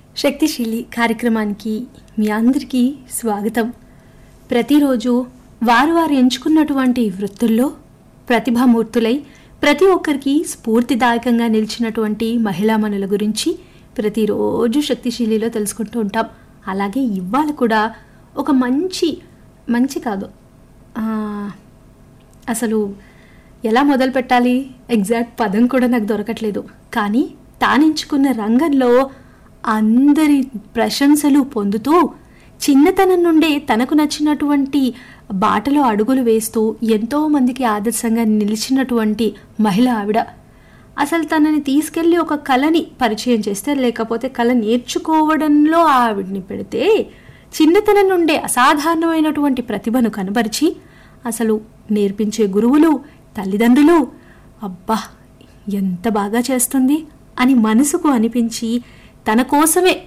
శక్తిశీలి కార్యక్రమానికి మీ అందరికీ స్వాగతం ప్రతిరోజు వారు వారు ఎంచుకున్నటువంటి వృత్తుల్లో ప్రతిభామూర్తులై ప్రతి ఒక్కరికి స్ఫూర్తిదాయకంగా నిలిచినటువంటి మహిళామణుల గురించి ప్రతిరోజు శక్తిశీలిలో తెలుసుకుంటూ ఉంటాం అలాగే ఇవాళ కూడా ఒక మంచి మంచి కాదు ఆ, అసలు ఎలా మొదలు పెట్టాలి ఎగ్జాక్ట్ పదం కూడా నాకు దొరకట్లేదు కానీ తానెంచుకున్న రంగంలో అందరి ప్రశంసలు పొందుతూ చిన్నతనం నుండే తనకు నచ్చినటువంటి బాటలో అడుగులు వేస్తూ ఎంతో మందికి ఆదర్శంగా నిలిచినటువంటి మహిళ ఆవిడ అసలు తనని తీసుకెళ్ళి ఒక కళని పరిచయం చేస్తే లేకపోతే కళ నేర్చుకోవడంలో ఆవిడ్ని పెడితే చిన్నతనం నుండే అసాధారణమైనటువంటి ప్రతిభను కనబరిచి అసలు నేర్పించే గురువులు తల్లిదండ్రులు అబ్బా ఎంత బాగా చేస్తుంది అని మనసుకు అనిపించి తన కోసమే